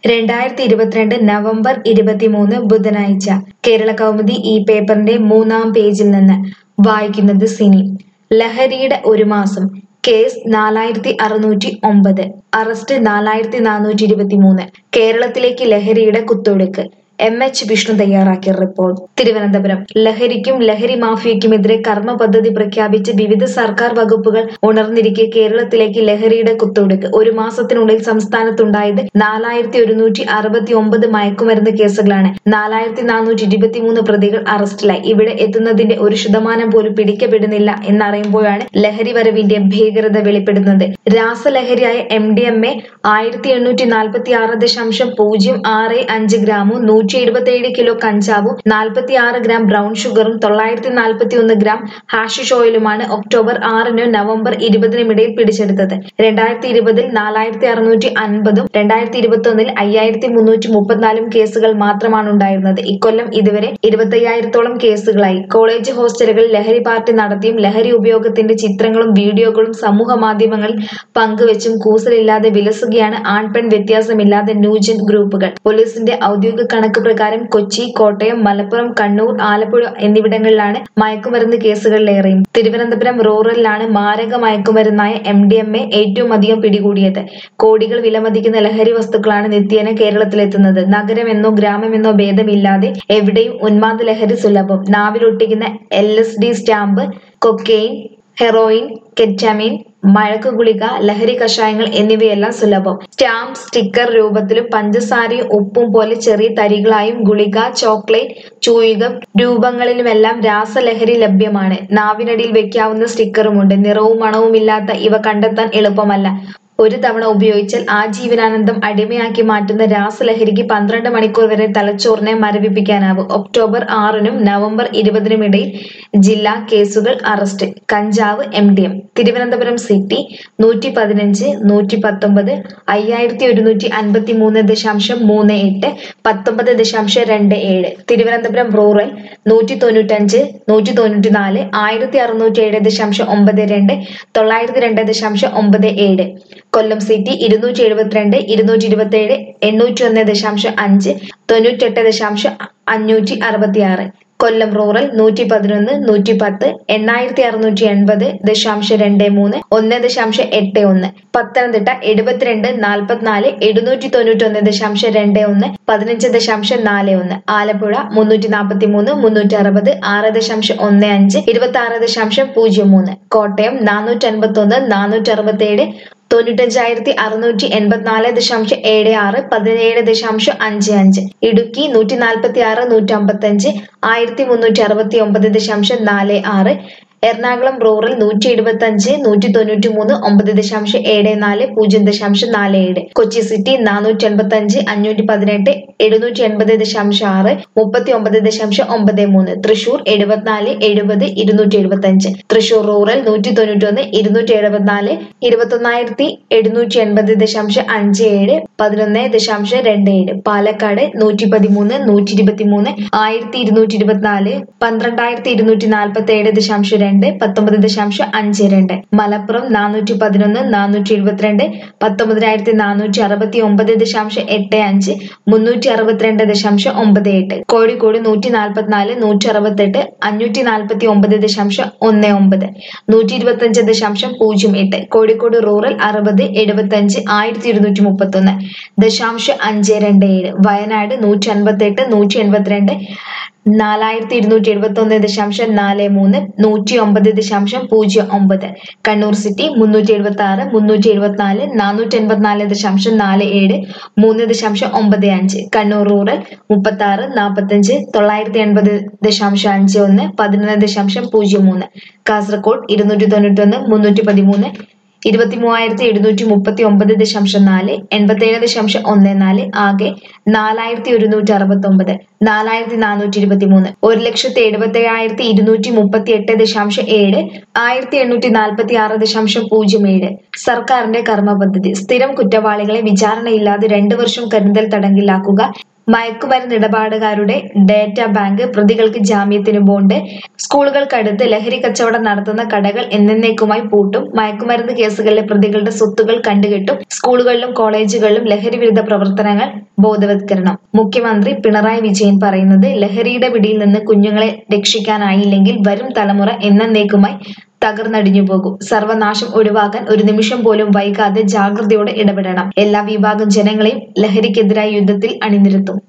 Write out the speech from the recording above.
രണ്ടായിരത്തി ഇരുപത്തിരണ്ട് നവംബർ ഇരുപത്തിമൂന്ന് ബുധനാഴ്ച കേരള കൗമുദി ഈ പേപ്പറിന്റെ മൂന്നാം പേജിൽ നിന്ന് വായിക്കുന്നത് സിനി ലഹരിയുടെ ഒരു മാസം കേസ് നാലായിരത്തി അറുന്നൂറ്റി ഒമ്പത് അറസ്റ്റ് നാലായിരത്തി നാനൂറ്റി ഇരുപത്തി മൂന്ന് കേരളത്തിലേക്ക് ലഹരിയുടെ കുത്തൊഴുക്ക് എം എച്ച് വിഷ്ണു തയ്യാറാക്കിയ റിപ്പോർട്ട് തിരുവനന്തപുരം ലഹരിക്കും ലഹരി മാഫിയയ്ക്കുമെതിരെ കർമ്മ പദ്ധതി പ്രഖ്യാപിച്ച് വിവിധ സർക്കാർ വകുപ്പുകൾ ഉണർന്നിരിക്കെ കേരളത്തിലേക്ക് ലഹരിയുടെ കുത്തൊഴുക്ക് ഒരു മാസത്തിനുള്ളിൽ സംസ്ഥാനത്തുണ്ടായത് നാലായിരത്തി ഒരുന്നൂറ്റി അറുപത്തി ഒമ്പത് മയക്കുമരുന്ന് കേസുകളാണ് നാലായിരത്തി നാനൂറ്റി ഇരുപത്തിമൂന്ന് പ്രതികൾ അറസ്റ്റിലായി ഇവിടെ എത്തുന്നതിന്റെ ഒരു ശതമാനം പോലും പിടിക്കപ്പെടുന്നില്ല എന്നറിയുമ്പോഴാണ് ലഹരി വരവിന്റെ ഭീകരത വെളിപ്പെടുന്നത് രാസലഹരിയായ എം ഡി എം എ ആയിരത്തി എണ്ണൂറ്റി നാൽപ്പത്തി ആറ് ദശാംശം പൂജ്യം ആറ് അഞ്ച് ഗ്രാമും നൂറ്റി എഴുപത്തിയേഴ് കിലോ കഞ്ചാവും നാൽപ്പത്തി ആറ് ഗ്രാം ബ്രൗൺ ഷുഗറും തൊള്ളായിരത്തി നാൽപ്പത്തി ഒന്ന് ഗ്രാം ഹാഷിഷ് ഓയിലുമാണ് ഒക്ടോബർ ആറിനും നവംബർ ഇരുപതിനും ഇടയിൽ പിടിച്ചെടുത്തത് രണ്ടായിരത്തി ഇരുപതിൽ നാലായിരത്തി അറുന്നൂറ്റി അൻപതും രണ്ടായിരത്തി ഇരുപത്തി ഒന്നിൽ അയ്യായിരത്തി മുന്നൂറ്റി മുപ്പത്തിനാലും കേസുകൾ മാത്രമാണ് ഉണ്ടായിരുന്നത് ഇക്കൊല്ലം ഇതുവരെ ഇരുപത്തയ്യായിരത്തോളം കേസുകളായി കോളേജ് ഹോസ്റ്റലുകളിൽ ലഹരി പാർട്ടി നടത്തിയും ലഹരി ഉപയോഗത്തിന്റെ ചിത്രങ്ങളും വീഡിയോകളും സമൂഹ മാധ്യമങ്ങളിൽ പങ്കുവച്ചും കൂസലില്ലാതെ വിലസുകയാണ് ആൺപെൺ വ്യത്യാസമില്ലാതെ ന്യൂജൻ ഗ്രൂപ്പുകൾ പോലീസിന്റെ ഔദ്യോഗിക കണക്ക് പ്രകാരം കൊച്ചി കോട്ടയം മലപ്പുറം കണ്ണൂർ ആലപ്പുഴ എന്നിവിടങ്ങളിലാണ് മയക്കുമരുന്ന് കേസുകളിലേറെയും തിരുവനന്തപുരം റൂറലിലാണ് മാരക മയക്കുമരുന്നായ എം ഡി എം എ ഏറ്റവും അധികം പിടികൂടിയത് കോടികൾ വിലമതിക്കുന്ന ലഹരി വസ്തുക്കളാണ് നിത്യേന കേരളത്തിലെത്തുന്നത് നഗരമെന്നോ ഗ്രാമമെന്നോ ഭേദമില്ലാതെ എവിടെയും ഉന്മാദ ലഹരി സുലഭം നാവിലൊട്ടിക്കുന്ന L S D stamp cocaine heroin ketamine മഴക്ക് ഗുളിക ലഹരി കഷായങ്ങൾ എന്നിവയെല്ലാം സുലഭം സ്റ്റാമ്പ് സ്റ്റിക്കർ രൂപത്തിലും പഞ്ചസാരയും ഉപ്പും പോലെ ചെറിയ തരികളായും ഗുളിക ചോക്ലേറ്റ് ചൂയികം രൂപങ്ങളിലുമെല്ലാം രാസലഹരി ലഭ്യമാണ് നാവിനടിയിൽ വെക്കാവുന്ന സ്റ്റിക്കറുമുണ്ട് നിറവും മണവുമില്ലാത്ത ഇവ കണ്ടെത്താൻ എളുപ്പമല്ല ഒരു തവണ ഉപയോഗിച്ചാൽ ആജീവനാനന്ദം അടിമയാക്കി മാറ്റുന്ന രാസലഹരിക്ക് പന്ത്രണ്ട് മണിക്കൂർ വരെ തലച്ചോറിനെ മരവിപ്പിക്കാനാവും ഒക്ടോബർ ആറിനും നവംബർ ഇരുപതിനും ഇടയിൽ ജില്ലാ കേസുകൾ അറസ്റ്റ് കഞ്ചാവ് M D M Thiruvananthapuram city നൂറ്റി പതിനഞ്ച് നൂറ്റി പത്തൊമ്പത് അയ്യായിരത്തി ഒരുന്നൂറ്റി അൻപത്തി മൂന്ന് ദശാംശം മൂന്ന് എട്ട് പത്തൊമ്പത് ദശാംശം രണ്ട് ഏഴ് തിരുവനന്തപുരം റൂറൽ നൂറ്റി തൊണ്ണൂറ്റഞ്ച് നൂറ്റി തൊണ്ണൂറ്റി നാല് ആയിരത്തി അറുന്നൂറ്റി ഏഴ് ദശാംശം ഒമ്പത് രണ്ട് തൊള്ളായിരത്തി രണ്ട് ദശാംശം ഒമ്പത് ഏഴ് കൊല്ലം സിറ്റി ഇരുന്നൂറ്റി എഴുപത്തിരണ്ട് ഇരുന്നൂറ്റി ഇരുപത്തി ഏഴ് എണ്ണൂറ്റി ഒന്ന് ദശാംശം അഞ്ച് തൊണ്ണൂറ്റെട്ട് ദശാംശം അഞ്ഞൂറ്റി അറുപത്തി ആറ് കൊല്ലം റൂറൽ നൂറ്റി പതിനൊന്ന് നൂറ്റി പത്ത് എണ്ണായിരത്തി അറുന്നൂറ്റി എൺപത് ദശാംശം രണ്ട് മൂന്ന് ഒന്ന് ദശാംശം എട്ട് ഒന്ന് പത്തനംതിട്ട എഴുപത്തിരണ്ട് നാൽപ്പത്തിനാല് എഴുന്നൂറ്റി തൊണ്ണൂറ്റി ഒന്ന് ദശാംശം രണ്ട് ഒന്ന് പതിനഞ്ച് ദശാംശം നാല് ഒന്ന് ആലപ്പുഴ മുന്നൂറ്റി നാൽപ്പത്തി മൂന്ന് മുന്നൂറ്റി അറുപത് ആറ് ദശാംശം ഒന്ന് അഞ്ച് ഇരുപത്തി ആറ് ദശാംശം പൂജ്യം മൂന്ന് കോട്ടയം നാനൂറ്റി അൻപത്തി ഒന്ന് നാനൂറ്റി അറുപത്തി ഏഴ് തൊണ്ണൂറ്റഞ്ചായിരത്തി അറുന്നൂറ്റി എൺപത്തിനാല് ദശാംശം ഏഴ് ആറ് പതിനേഴ് ദശാംശം അഞ്ച് അഞ്ച് ഇടുക്കി നൂറ്റി നാൽപ്പത്തി ആറ് നൂറ്റി അമ്പത്തഞ്ച് ആയിരത്തി മുന്നൂറ്റി അറുപത്തി ഒമ്പത് ദശാംശം നാല് ആറ് എറണാകുളം റൂറൽ നൂറ്റി എഴുപത്തി അഞ്ച് നൂറ്റി തൊണ്ണൂറ്റി മൂന്ന് ഒമ്പത് ദശാംശം ഏഴ് നാല് പൂജ്യം ദശാംശം നാല് ഏഴ് കൊച്ചി സിറ്റി നാനൂറ്റി എൺപത്തി അഞ്ച് അഞ്ഞൂറ്റി പതിനെട്ട് എഴുന്നൂറ്റി എൺപത് ദശാംശം ആറ് മുപ്പത്തി ഒമ്പത് ദശാംശം ഒമ്പത് മൂന്ന് തൃശൂർ എഴുപത്തിനാല് എഴുപത് ഇരുന്നൂറ്റി എഴുപത്തി അഞ്ച് തൃശൂർ റൂറൽ നൂറ്റി തൊണ്ണൂറ്റി ഒന്ന് ഇരുന്നൂറ്റി എഴുപത്തിനാല് ഇരുപത്തൊന്നായിരത്തി എഴുന്നൂറ്റി എൺപത് ദശാംശം അഞ്ച് ഏഴ് പതിനൊന്ന് ദശാംശം രണ്ട് ഏഴ് പാലക്കാട് നൂറ്റി പതിമൂന്ന് നൂറ്റി ഇരുപത്തി മൂന്ന് ആയിരത്തി ഇരുന്നൂറ്റി ഇരുപത്തിനാല് പന്ത്രണ്ടായിരത്തി ഇരുന്നൂറ്റി നാൽപ്പത്തി ഏഴ് ദശാംശം രണ്ട് പത്തൊമ്പത് ദശാംശം അഞ്ച് രണ്ട് മലപ്പുറം നാനൂറ്റി പതിനൊന്ന് നാനൂറ്റി എഴുപത്തിരണ്ട് പത്തൊമ്പതിനായിരത്തി നാനൂറ്റി അറുപത്തി ഒമ്പത് ദശാംശം എട്ട് അഞ്ച് മുന്നൂറ്റി അറുപത്തിരണ്ട് ദശാംശം ഒമ്പത് എട്ട് കോഴിക്കോട് നൂറ്റി നാൽപ്പത്തിനാല് നൂറ്റി അറുപത്തെട്ട് അഞ്ഞൂറ്റി നാൽപ്പത്തി ഒമ്പത് ദശാംശം ഒന്ന് ഒമ്പത് നൂറ്റി ഇരുപത്തഞ്ച് ദശാംശം പൂജ്യം എട്ട് കോഴിക്കോട് റൂറൽ അറുപത് എഴുപത്തഞ്ച് ആയിരത്തി ഇരുന്നൂറ്റി മുപ്പത്തൊന്ന് ദശാംശം അഞ്ച് രണ്ട് ഏഴ് വയനാട് നൂറ്റി അൻപത്തെട്ട് നൂറ്റി എൺപത്തിരണ്ട് നാലായിരത്തി ഇരുന്നൂറ്റി എഴുപത്തി ഒന്ന് ദശാംശം നാല് മൂന്ന് നൂറ്റി ഒമ്പത് ദശാംശം പൂജ്യം ഒമ്പത് കണ്ണൂർ സിറ്റി മുന്നൂറ്റി എഴുപത്തി ആറ് മുന്നൂറ്റി എഴുപത്തിനാല് നാനൂറ്റി എൺപത്തിനാല് ദശാംശം നാല് ഏഴ് മൂന്ന് ദശാംശം ഒമ്പത് അഞ്ച് കണ്ണൂർ റൂറൽ മുപ്പത്തി ആറ് നാൽപ്പത്തഞ്ച് തൊള്ളായിരത്തി എൺപത് ദശാംശം അഞ്ച് ഒന്ന് പതിനൊന്ന് ദശാംശം പൂജ്യം മൂന്ന് കാസർഗോഡ് ഇരുന്നൂറ്റി തൊണ്ണൂറ്റി ഒന്ന് മുന്നൂറ്റി പതിമൂന്ന് ഇരുപത്തി മൂവായിരത്തി എഴുന്നൂറ്റി മുപ്പത്തി ഒമ്പത് ദശാംശം നാല് എൺപത്തേഴ് ദശാംശം ഒന്ന് നാല് ആകെ നാലായിരത്തി ഒരുന്നൂറ്റി അറുപത്തി ഒമ്പത് നാലായിരത്തി നാനൂറ്റി ഇരുപത്തി മൂന്ന് ഒരു ലക്ഷത്തി എഴുപത്തി ഏഴായിരത്തി ഇരുന്നൂറ്റി മുപ്പത്തി എട്ട് ദശാംശം ഏഴ് ആയിരത്തി എണ്ണൂറ്റി നാൽപ്പത്തി ആറ് ദശാംശം പൂജ്യം ഏഴ് സർക്കാരിന്റെ കർമ്മ പദ്ധതി സ്ഥിരം കുറ്റവാളികളെ വിചാരണയില്ലാതെ രണ്ടു വർഷം കരുതൽ തടങ്കിലാക്കുക മയക്കുമരുന്ന് ഇടപാടുകാരുടെ ഡേറ്റ ബാങ്ക് പ്രതികൾക്ക് ജാമ്യത്തിന് ബോണ്ട് സ്കൂളുകൾക്കടുത്ത് ലഹരി കച്ചവടം നടത്തുന്ന കടകൾ എന്നേക്കുമായി പൂട്ടും മയക്കുമരുന്ന് കേസുകളിലെ പ്രതികളുടെ സ്വത്തുകൾ കണ്ടുകെട്ടും സ്കൂളുകളിലും കോളേജുകളിലും ലഹരി വിരുദ്ധ പ്രവർത്തനങ്ങൾ ബോധവത്കരണം മുഖ്യമന്ത്രി പിണറായി വിജയൻ പറയുന്നത് ലഹരിയുടെ പിടിയിൽ നിന്ന് കുഞ്ഞുങ്ങളെ രക്ഷിക്കാനായില്ലെങ്കിൽ വരും തലമുറ എന്നേക്കുമായി തകർന്നടിഞ്ഞു പോകും സർവനാശം ഒഴിവാക്കാൻ ഒരു നിമിഷം പോലും വൈകാതെ ജാഗ്രതയോടെ ഇടപെടണം എല്ലാ വിഭാഗം ജനങ്ങളെയും ലഹരിക്കെതിരായ യുദ്ധത്തിൽ അണിനിരത്തും